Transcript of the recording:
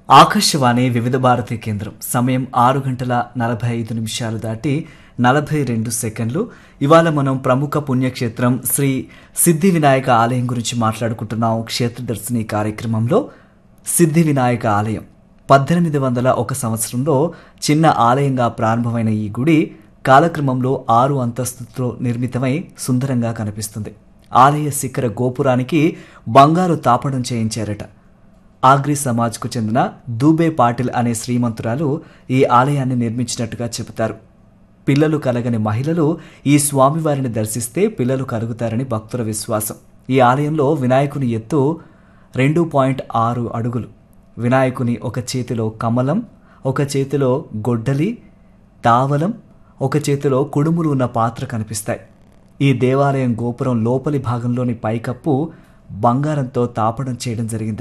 ఆకాశవాణి వివిధ భారతి కేంద్రం సమయం ఆరు గంటల నలభై ఐదు నిమిషాలు దాటి నలభై రెండు సెకండ్లు ఇవాళ మనం ప్రముఖ పుణ్యక్షేత్రం శ్రీ సిద్ధి వినాయక ఆలయం గురించి మాట్లాడుకుంటున్నాం క్షేత్రదర్శిని కార్యక్రమంలో సిద్ధి వినాయక ఆలయం పద్దెనిమిది వందల ఒక సంవత్సరంలో చిన్న ఆలయంగా ప్రారంభమైన ఈ గుడి కాలక్రమంలో ఆరు అంతస్తుతో నిర్మితమై సుందరంగా కనిపిస్తుంది ఆలయ శిఖర గోపురానికి బంగారు తాపడం చేయించారట ఆగ్రి సమాజ్కు చెందిన దూబే పాటిల్ అనే శ్రీమంతురాలు ఈ ఆలయాన్ని నిర్మించినట్టుగా చెబుతారు పిల్లలు కలగని మహిళలు ఈ స్వామివారిని దర్శిస్తే పిల్లలు కలుగుతారని భక్తుల విశ్వాసం ఈ ఆలయంలో వినాయకుని ఎత్తు రెండు పాయింట్ ఆరు అడుగులు వినాయకుని ఒక చేతిలో కమలం ఒక చేతిలో గొడ్డలి తావలం ఒక చేతిలో కుడుములు ఉన్న పాత్ర కనిపిస్తాయి ఈ దేవాలయం గోపురం లోపలి భాగంలోని పైకప్పు బంగారంతో తాపడం చేయడం జరిగింది